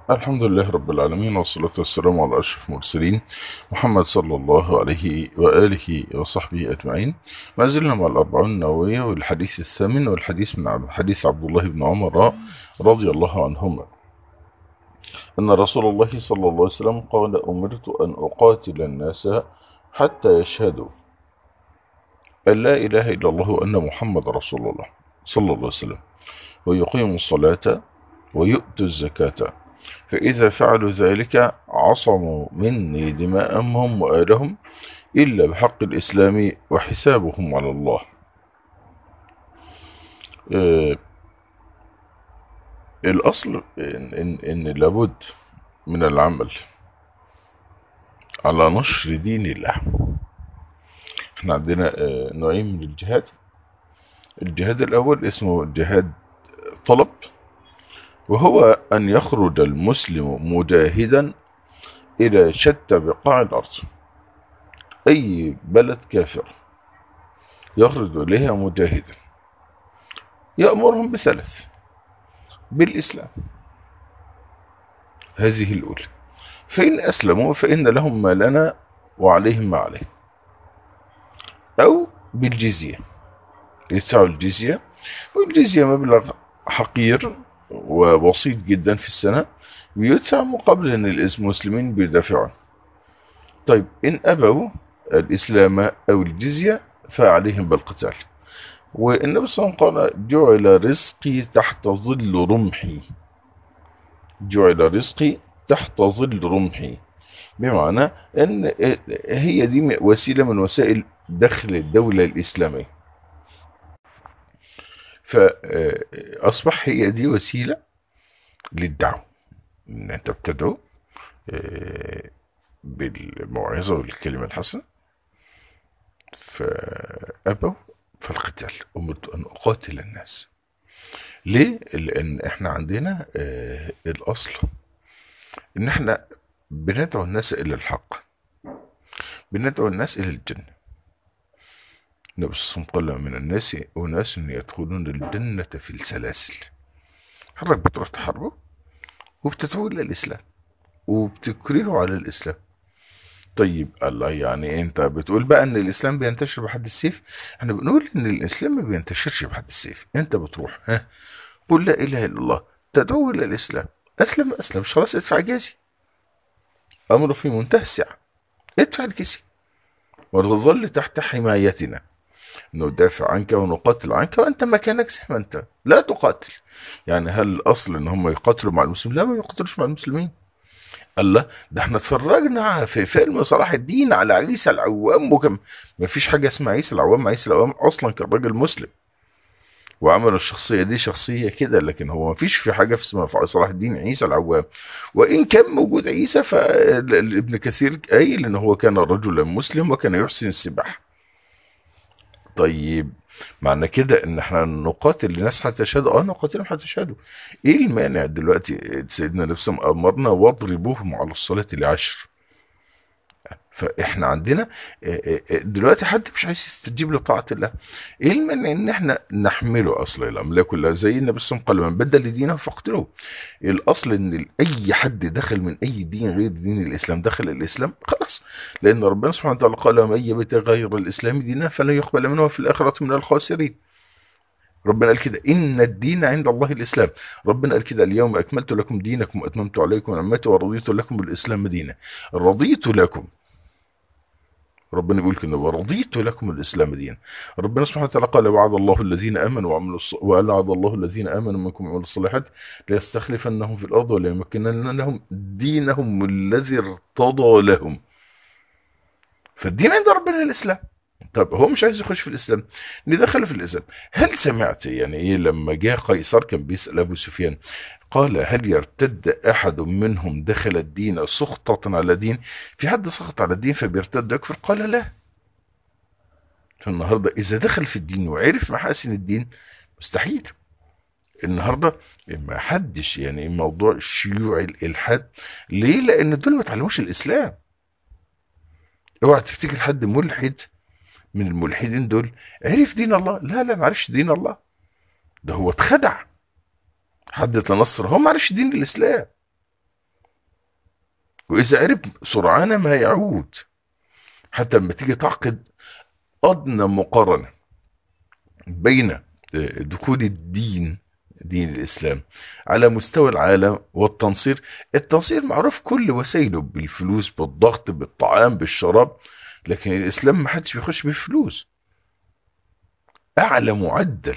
الحمد لله رب العالمين والصلاة والسلام على أشرف المرسلين محمد صلى الله عليه وآله وصحبه أجمعين ما زلنا مع الأربعون النووية والحديث الثامن والحديث من حديث عبد الله بن عمر رضي الله عنهما أن رسول الله صلى الله عليه وسلم قال أمرت أن أقاتل الناس حتى يشهدوا أن لا إله إلا الله وأن محمد رسول الله صلى الله عليه وسلم ويقيموا الصلاة ويؤتوا الزكاة فإذا فعلوا ذلك عصموا مني دماءهم وآلهم إلا بحق الإسلام وحسابهم على الله آه الأصل إن, إن, إن لابد من العمل على نشر دين الله احنا عندنا آه نوعين من الجهاد الجهاد الأول اسمه جهاد طلب وهو أن يخرج المسلم مجاهدا إلى شتى بقاع الأرض أي بلد كافر يخرج إليها مجاهدا يأمرهم بثلاث بالإسلام هذه الأولى فإن أسلموا فإن لهم ما لنا وعليهم ما عليه أو بالجزية يدفعوا الجزية والجزية مبلغ حقير وبسيط جدا في السنة بيدفع مقابل أن المسلمين بيدافعون طيب إن أبوا الإسلام أو الجزية فعليهم بالقتال والنبي صلى الله عليه وسلم قال جعل رزقي تحت ظل رمحي جعل رزقي تحت ظل رمحي بمعنى أن هي دي وسيلة من وسائل دخل الدولة الإسلامية فأصبح هي دي وسيلة للدعوة ان انت بتدعو بالموعظة والكلمة الحسنة فأبوا فالقتال أمرت أن أقاتل الناس ليه؟ لأن احنا عندنا الأصل ان احنا بندعو الناس إلى الحق بندعو الناس إلى الجنة النبي صلى الله عليه وسلم قال من الناس أناس يدخلون الجنة في السلاسل حضرتك بتروح تحاربه وبتدعوه إلى الإسلام وبتكرهه على الإسلام طيب الله يعني انت بتقول بقى ان الاسلام بينتشر بحد السيف احنا بنقول ان الاسلام ما بينتشرش بحد السيف انت بتروح ها قل لا اله الا الله تدعو الى الاسلام اسلم ما اسلمش خلاص ادفع جزية امره في منتهى السعة ادفع الجزية وتظل تحت حمايتنا ندافع عنك ونقاتل عنك وانت مكانك زي ما انت لا تقاتل يعني هل الاصل ان هم يقاتلوا مع المسلمين لا ما يقاتلوش مع المسلمين الله ده احنا اتفرجنا في فيلم صلاح الدين على عيسى العوام وكم ما فيش حاجة اسمها عيسى العوام عيسى العوام اصلا كان راجل مسلم وعملوا الشخصية دي شخصية كده لكن هو ما فيش في حاجة في اسمها في صلاح الدين عيسى العوام وإن كان موجود عيسى فابن كثير قايل إن هو كان رجلا مسلم وكان يحسن السباحة طيب معنى كده ان احنا نقاتل الناس حتى يشهدوا اه نقاتلهم حتى يشهدوا ايه المانع دلوقتي سيدنا نفسه امرنا واضربوهم على الصلاة لعشر فاحنا عندنا دلوقتي حد مش عايز يستجيب لطاعة الله ايه المانع ان احنا نحمله اصل الاملاك كلها زي النبي صلى الله عليه وسلم قال من بدل دينه فاقتلوه الاصل ان اي حد دخل من اي دين غير دين الاسلام دخل الاسلام خلاص لان ربنا سبحانه وتعالى قال ومن يبتغي غير الاسلام دينا فلن يقبل منه في الاخره من الخاسرين ربنا قال كده إن الدين عند الله الإسلام ربنا قال كده اليوم أكملت لكم دينكم وأتممت عليكم نعمتي ورضيت لكم بالإسلام دينا رضيت لكم ربنا بيقول كده ورضيت لكم الاسلام دينا ربنا سبحانه وتعالى قال وعد الله الذين امنوا وعملوا الص... وعد الله الذين امنوا منكم وعملوا الصالحات ليستخلفنهم في الارض وليمكنن لهم دينهم الذي ارتضى لهم فالدين عند ربنا الاسلام طب هو مش عايز يخش في الاسلام ندخله في الاسلام هل سمعت يعني ايه لما جاء قيصر كان بيسال ابو سفيان قال هل يرتد أحد منهم دخل الدين سخطة على دين في حد سخط على الدين فبيرتد يكفر قال لا فالنهاردة إذا دخل في الدين وعرف محاسن الدين مستحيل النهاردة ما حدش يعني موضوع شيوع الإلحاد ليه لأن دول ما تعلموش الإسلام اوعى تفتكر حد ملحد من الملحدين دول عرف دين الله لا لا ما عرفش دين الله ده هو اتخدع حد تنصر هو ما عرفش دين الاسلام واذا عرف سرعان ما يعود حتى لما تيجي تعقد ادنى مقارنه بين دخول الدين دين الإسلام على مستوى العالم والتنصير التنصير معروف كل وسائله بالفلوس بالضغط بالطعام بالشراب لكن الإسلام ما حدش بيخش بالفلوس أعلى معدل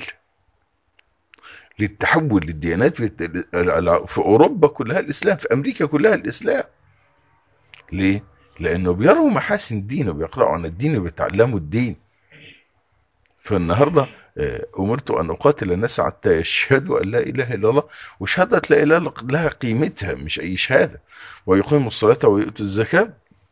للتحول للديانات في أوروبا كلها الإسلام في أمريكا كلها الإسلام ليه؟ لأنه بيروا محاسن الدين وبيقرأوا عن الدين وبيتعلموا الدين فالنهارده أمرت أن أقاتل الناس حتى يشهدوا أن لا إله إلا الله وشهادة لا إله لها قيمتها مش أي شهادة ويقيموا الصلاة ويؤتوا الزكاة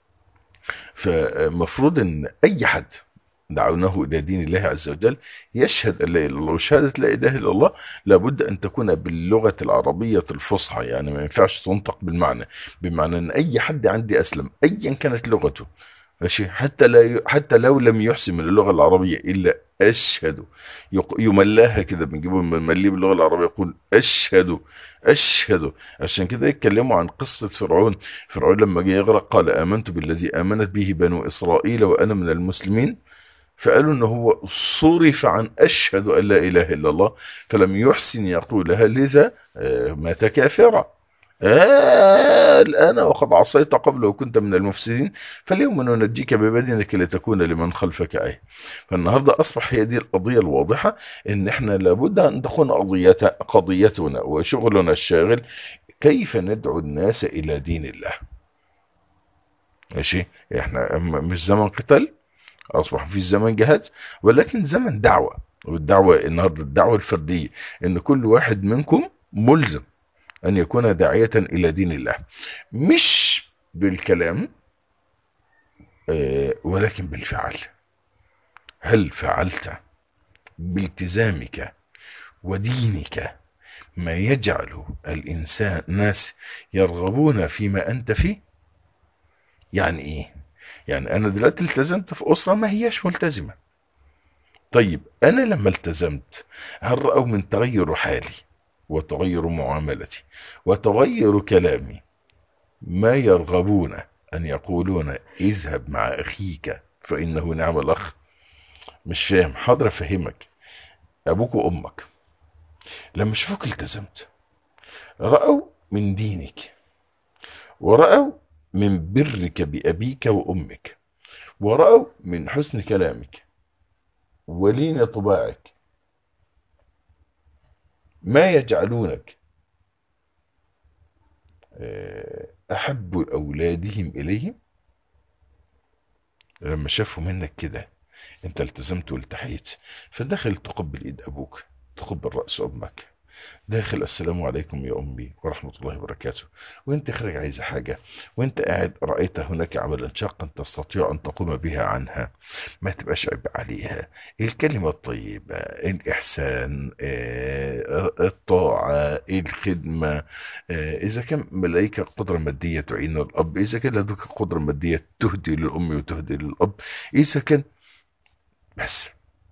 فمفروض أن أي حد دعوناه إلى دين الله عز وجل يشهد أن لا إله إلا الله وشهادة لا إله إلا الله لابد أن تكون باللغة العربية الفصحى يعني ما ينفعش تنطق بالمعنى بمعنى أن أي حد عندي أسلم أيا كانت لغته ماشي حتى لا ي... حتى لو لم يحسن من اللغه العربيه الا اشهد يق... يملاها كده بنجيبه مليه باللغه العربيه يقول اشهد اشهد عشان كده يتكلموا عن قصه فرعون فرعون لما جه يغرق قال امنت بالذي امنت به بنو اسرائيل وانا من المسلمين فقالوا ان هو صرف عن اشهد ان لا اله الا الله فلم يحسن يقولها لذا مات كافرا آه الآن وقد عصيت قبل وكنت من المفسدين فاليوم ننجيك ببدنك لتكون لمن خلفك آية فالنهاردة أصبح هي دي القضية الواضحة إن إحنا لابد أن تكون قضية قضيتنا وشغلنا الشاغل كيف ندعو الناس إلى دين الله ماشي إحنا مش زمن قتال أصبح في زمن جهاد ولكن زمن دعوة والدعوة النهاردة الدعوة الفردية إن كل واحد منكم ملزم أن يكون داعية إلى دين الله مش بالكلام ولكن بالفعل هل فعلت بالتزامك ودينك ما يجعل الإنسان ناس يرغبون فيما أنت فيه يعني إيه يعني أنا دلوقتي التزمت في أسرة ما هياش ملتزمة طيب أنا لما التزمت هل رأوا من تغير حالي وتغير معاملتي وتغير كلامي ما يرغبون أن يقولون اذهب مع أخيك فإنه نعم الأخ مش فاهم حاضر أفهمك أبوك وأمك لما شافوك التزمت رأوا من دينك ورأوا من برك بأبيك وأمك ورأوا من حسن كلامك ولين طباعك ما يجعلونك أحب أولادهم إليهم لما شافوا منك كده انت التزمت والتحيت فداخل تقبل ايد ابوك تقبل رأس امك داخل السلام عليكم يا امي ورحمة الله وبركاته وانت خارج عايزة حاجة وانت قاعد رأيت هناك عملا شاقا تستطيع ان تقوم بها عنها ما تبقاش عيب عليها الكلمة الطيبة الاحسان الطاعة الخدمة اذا كان ملايك قدرة مادية تعين الاب اذا كان لديك قدرة مادية تهدي للام وتهدي للاب اذا كان بس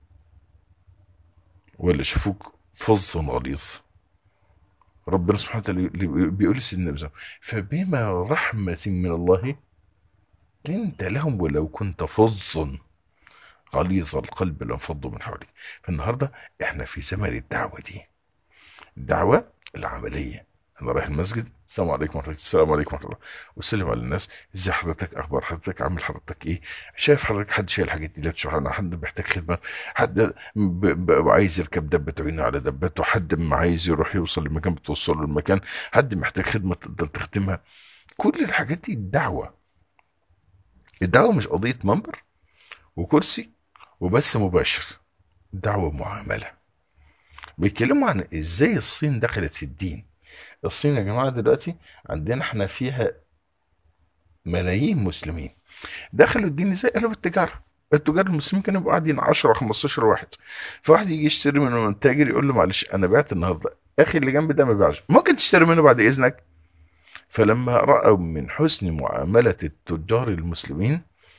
ولا شافوك فظ غليظ ربنا سبحانه وتعالى بيقول لسيدنا فبما رحمة من الله لنت لهم ولو كنت فظا غليظ القلب لانفضوا من حولك فالنهاردة احنا في زمن الدعوة دي الدعوة العملية انا رايح المسجد السلام عليكم ورحمه الله السلام عليكم ورحمه الله وسلم على الناس ازي حضرتك اخبار حضرتك عامل حضرتك ايه شايف حضرتك حد شايل الحاجات دي لا تشرح حد محتاج خدمه حد عايز يركب دبه تعينه على دبته حد ما عايز يروح يوصل لمكان بتوصل له المكان حد محتاج خدمه تقدر تخدمها كل الحاجات دي الدعوه الدعوه مش قضيه منبر وكرسي وبث مباشر دعوه معامله بيتكلموا عن ازاي الصين دخلت في الدين الصين يا جماعة دلوقتي عندنا احنا فيها ملايين مسلمين دخلوا الدين ازاي قالوا بالتجارة التجار المسلمين كانوا يبقوا قاعدين 10 15 واحد فواحد يجي يشتري منه من تاجر يقول له معلش انا بعت النهارده اخي اللي جنبي ده ما بيعش ممكن تشتري منه بعد اذنك فلما رأوا من حسن معاملة التجار المسلمين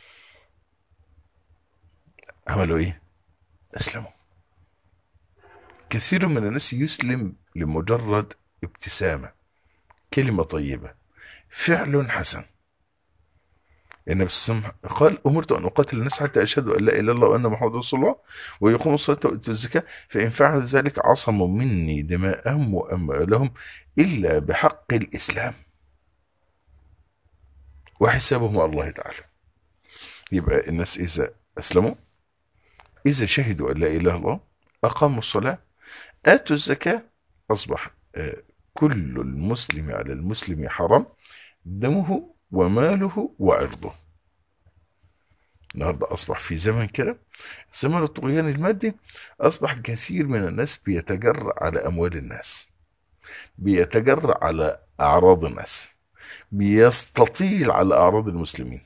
عملوا ايه اسلموا كثير من الناس يسلم لمجرد ابتسامة كلمة طيبة فعل حسن النبي صلى الله عليه وسلم قال أمرت أن أقاتل الناس حتى أشهدوا أن لا إله إلا الله وأن محمد رسول الله ويقوموا الصلاة ويؤتوا الزكاة فإن فعلوا ذلك عصموا مني دماءهم وأموالهم إلا بحق الإسلام وحسابهم على الله تعالى يبقى الناس إذا أسلموا إذا شهدوا أن لا إله إلا الله أقاموا الصلاة آتوا الزكاة أصبح كل المسلم على المسلم حرام دمه وماله وعرضه النهاردة أصبح في زمن كده زمن الطغيان المادي أصبح كثير من الناس بيتجرأ على أموال الناس بيتجرأ على أعراض الناس بيستطيل على أعراض المسلمين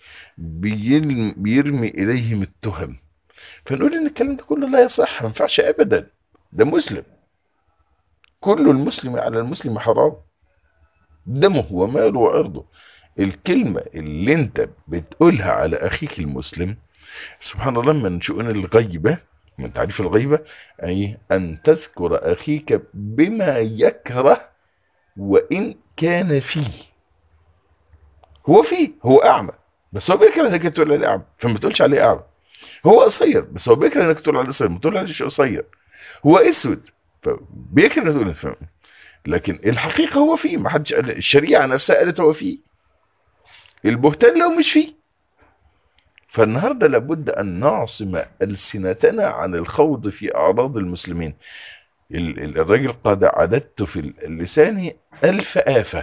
بيرمي إليهم التهم فنقول إن الكلام ده كله لا يصح ما ينفعش أبدا ده مسلم كل المسلم على المسلم حرام دمه وماله وعرضه الكلمة اللي انت بتقولها على اخيك المسلم سبحان الله من شؤون الغيبة من تعريف الغيبة اي ان تذكر اخيك بما يكره وان كان فيه هو فيه هو اعمى بس هو بيكره انك تقول عليه اعمى فما تقولش عليه اعمى هو قصير بس هو بيكره انك تقول عليه قصير ما تقول عليه قصير هو اسود فبيكره انك تقول لكن الحقيقة هو فيه ما حدش الشريعة نفسها قالت هو فيه البهتان لو مش فيه فالنهاردة لابد أن نعصم ألسنتنا عن الخوض في أعراض المسلمين الراجل قد عددت في اللسان ألف آفة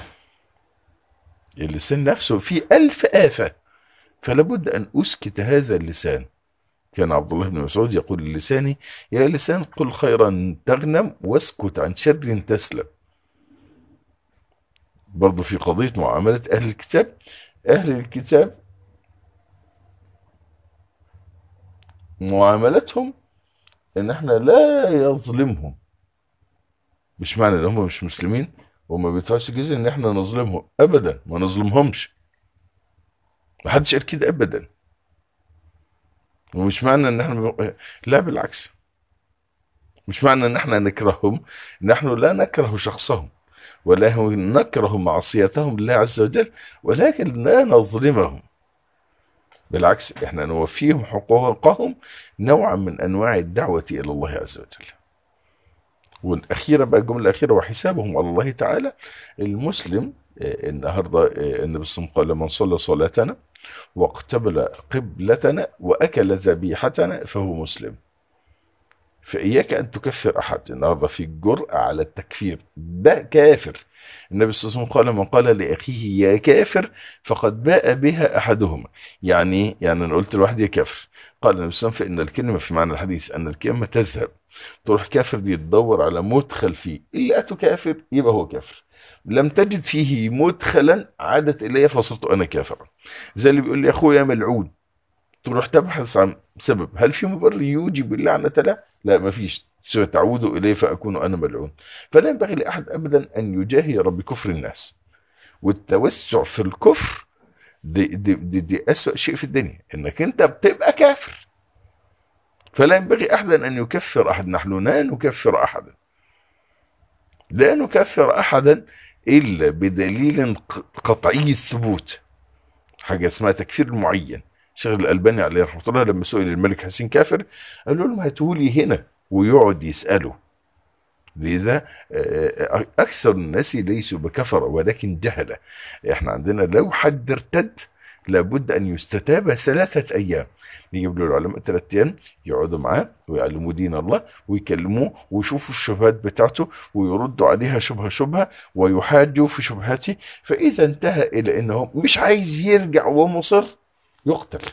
اللسان نفسه فيه ألف آفة فلابد أن أسكت هذا اللسان كان عبد الله بن مسعود يقول للساني يا لسان قل خيرا تغنم واسكت عن شر تسلم برضو في قضية معاملة أهل الكتاب أهل الكتاب معاملتهم ان احنا لا يظلمهم مش معنى ان هم مش مسلمين وما بيدفعش جزء ان احنا نظلمهم ابدا ما نظلمهمش ما حدش قال كده ابدا ومش معنى ان احنا لا بالعكس مش معنى ان احنا نكرههم نحن لا نكره شخصهم ولا نكره معصيتهم لله عز وجل ولكن لا نظلمهم بالعكس احنا نوفيهم حقوقهم نوعا من انواع الدعوة الى الله عز وجل والاخيرة بقى الجملة الاخيرة وحسابهم على الله تعالى المسلم النهاردة النبي صلى الله عليه وسلم قال من صلى صلاتنا واقتبل قبلتنا واكل ذبيحتنا فهو مسلم فإياك أن تكفر أحد النهاردة في الجرأة على التكفير ده كافر النبي صلى الله عليه وسلم قال من قال لأخيه يا كافر فقد باء بها أحدهما يعني يعني أنا قلت لواحد يا كافر قال النبي صلى الله عليه وسلم فإن الكلمة في معنى الحديث أن الكلمة تذهب تروح كافر دي تدور على مدخل فيه إلا أتو كافر يبقى هو كافر لم تجد فيه مدخلا عادت إلي فصرت أنا كافرا زي اللي بيقول لي أخويا ملعون تروح تبحث عن سبب هل في مبرر يوجب اللعنة له لا ما فيش تعودوا إليه فأكون أنا ملعون فلا ينبغي لأحد أبدا أن يجاهر بكفر الناس والتوسع في الكفر دي, دي, دي, دي أسوأ شيء في الدنيا إنك أنت بتبقى كافر فلا ينبغي أحدا أن يكفر أحد نحن لا نكفر أحدا لا نكفر أحدا إلا بدليل قطعي الثبوت حاجة اسمها تكفير معين شيخ الألباني عليه رحمه الله لما سئل الملك حسين كافر قال لهم هاتولي هنا ويقعد يسأله لذا أكثر الناس ليسوا بكفر ولكن جهلة احنا عندنا لو حد ارتد لابد أن يستتاب ثلاثة أيام نجيب له العلماء ثلاثة أيام يقعدوا معاه ويعلموا دين الله ويكلموه ويشوفوا الشبهات بتاعته ويردوا عليها شبهة شبهة ويحاجوا في شبهاته فإذا انتهى إلى أنه مش عايز يرجع ومصر يقتل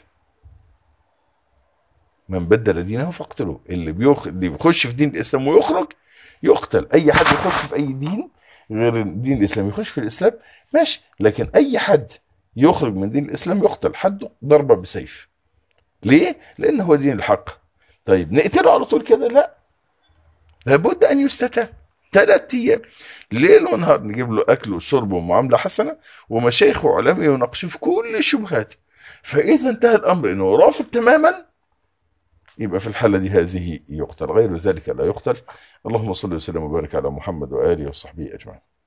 من بدل دينه فاقتلوه اللي بيخ... اللي بيخش في دين الاسلام ويخرج يقتل اي حد يخش في اي دين غير دين الاسلام يخش في الاسلام ماشي لكن اي حد يخرج من دين الاسلام يقتل حده ضربه بسيف ليه لان هو دين الحق طيب نقتله على طول كده لا لابد ان يستتاب ثلاث ايام ليل ونهار نجيب له اكل وشرب ومعامله حسنه ومشايخ وعلماء يناقشوا في كل الشبهات فإذا انتهى الأمر أنه رافض تماما يبقى في الحالة دي هذه يقتل غير ذلك لا يقتل اللهم صل وسلم وبارك على محمد وآله وصحبه أجمعين